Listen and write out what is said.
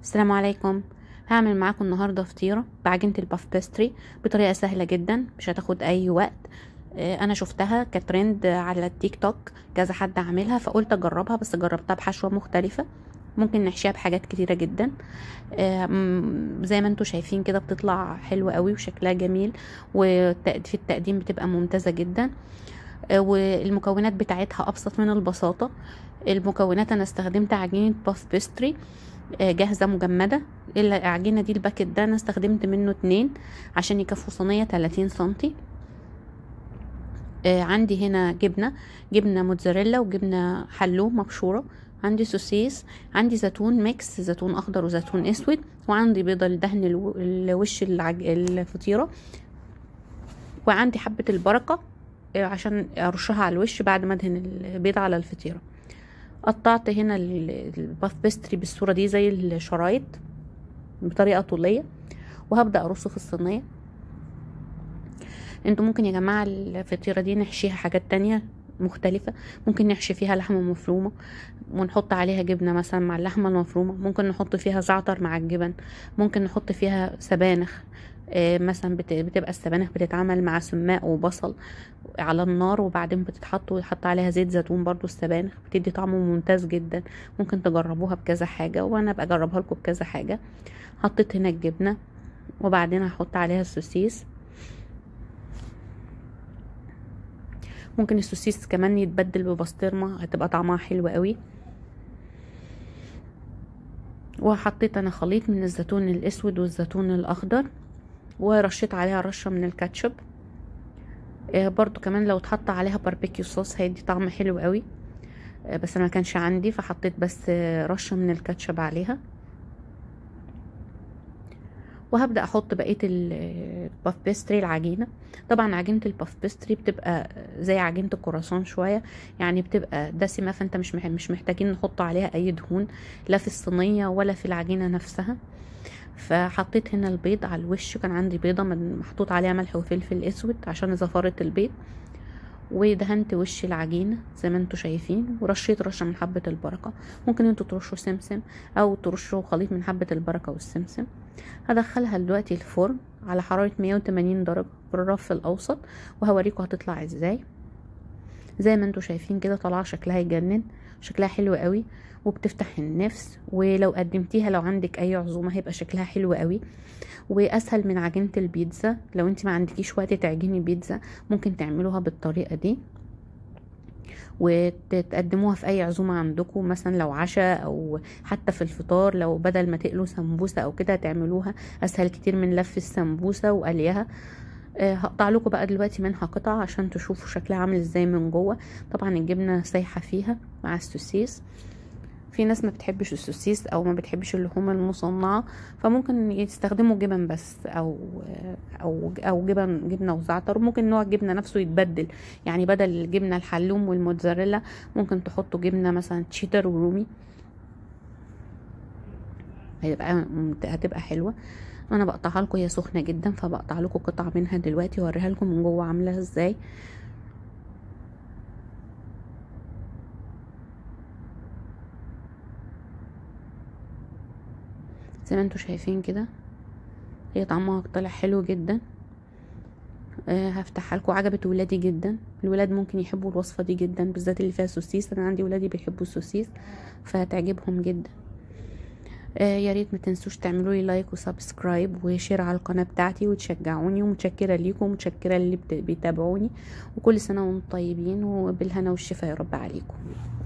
السلام عليكم هعمل معاكم النهارده فطيره بعجينه الباف بيستري بطريقه سهله جدا مش هتاخد اي وقت آه، انا شفتها كترند على التيك توك كذا حد عاملها فقلت اجربها بس جربتها بحشوه مختلفه ممكن نحشيها بحاجات كتيرة جدا آه، م- زي ما انتوا شايفين كده بتطلع حلوة قوي وشكلها جميل وفي التقديم بتبقى ممتازة جدا آه، والمكونات بتاعتها ابسط من البساطة المكونات انا استخدمت عجينة باف بيستري آه، جاهزة مجمدة العجينة دي الباكت ده انا استخدمت منه اتنين عشان يكفوا صينية 30 سنتي آه، عندي هنا جبنة جبنة موتزاريلا وجبنة حلو مبشورة عندي سوسيس عندي زيتون ميكس زيتون اخضر وزيتون اسود وعندي بيضة لدهن الو- الوش العج... الفطيرة وعندي حبة البركة آه، عشان ارشها على الوش بعد ما ادهن البيض على الفطيرة قطعت هنا ال- الباف بيستري بالصورة دي زي الشرايط بطريقة طولية وهبدأ ارصه في الصينية انتوا ممكن يا جماعة الفطيرة دي نحشيها حاجات تانية مختلفة ممكن نحشي فيها لحمة مفرومة ونحط عليها جبنة مثلا مع اللحمة المفرومة ممكن نحط فيها زعتر مع الجبن ممكن نحط فيها سبانخ آه، مثلا بت- بتبقى السبانخ بتتعمل مع سماق وبصل على النار وبعدين بتتحط ويحط عليها زيت زيتون برضو السبانخ بتدي طعم ممتاز جدا ممكن تجربوها بكذا حاجة وانا ابقى اجربها لكم بكذا حاجة حطيت هنا الجبنة وبعدين هحط عليها السوسيس ممكن السوسيس كمان يتبدل ببسطرمة هتبقى طعمها حلو قوي وحطيت انا خليط من الزيتون الاسود والزيتون الاخضر ورشيت عليها رشة من الكاتشب آه، برضو كمان لو اتحط عليها باربيكيو صوص هيدي طعم حلو قوي آه، بس انا ما كانش عندي فحطيت بس آه، رشة من الكاتشب عليها وهبدأ احط بقية ال- الباف بيستري العجينة طبعا عجينة الباف بيستري بتبقى زي عجينة الكرواسون شوية يعني بتبقى دسمة فانت مش مح- مش محتاجين نحط عليها اي دهون لا في الصينية ولا في العجينة نفسها فحطيت هنا البيض على الوش كان عندي بيضة من- محطوط عليها ملح وفلفل اسود عشان زفارة البيض ودهنت وش العجينة زي ما انتوا شايفين ورشيت رشة من حبة البركة ممكن انتوا ترشوا سمسم او ترشوا خليط من حبة البركة والسمسم هدخلها دلوقتي الفرن على حرارة 180 درجة في الرف الاوسط وهوريكم هتطلع ازاي زي ما انتوا شايفين كده طالعه شكلها يجنن شكلها حلو قوي وبتفتح النفس ولو قدمتيها لو عندك اي عزومه هيبقى شكلها حلو قوي واسهل من عجينه البيتزا لو انت ما عندكيش وقت تعجني بيتزا ممكن تعملوها بالطريقه دي وتقدموها في اي عزومه عندكم مثلا لو عشاء او حتى في الفطار لو بدل ما تقلوا سمبوسه او كده تعملوها اسهل كتير من لف السمبوسه وقليها آه، هقطع لكم بقى دلوقتي منها قطع عشان تشوفوا شكلها عامل ازاي من جوه طبعا الجبنه سايحه فيها مع السوسيس في ناس ما بتحبش السوسيس او ما بتحبش اللحوم المصنعه فممكن يستخدموا جبن بس او او او جبن جبنه وزعتر ممكن نوع الجبنه نفسه يتبدل يعني بدل الجبنه الحلوم والموتزاريلا ممكن تحطوا جبنه مثلا تشيدر ورومي هتبقى هتبقى حلوه انا بقطعها لكم هي سخنه جدا فبقطع لكم قطع منها دلوقتي واوريها لكم من جوه عامله ازاي زي ما انتوا شايفين كده هي طعمها طلع حلو جدا آه هفتحها لكم عجبت ولادي جدا الولاد ممكن يحبوا الوصفه دي جدا بالذات اللي فيها سوسيس انا عندي ولادي بيحبوا السوسيس فهتعجبهم جدا آه يا ريت ما تنسوش تعملوا لي لايك وسبسكرايب وشير على القناه بتاعتي وتشجعوني ومتشكره ليكم ومتشكره اللي بت- بيتابعوني وكل سنه وانتم طيبين وبالهنا والشفا يا رب عليكم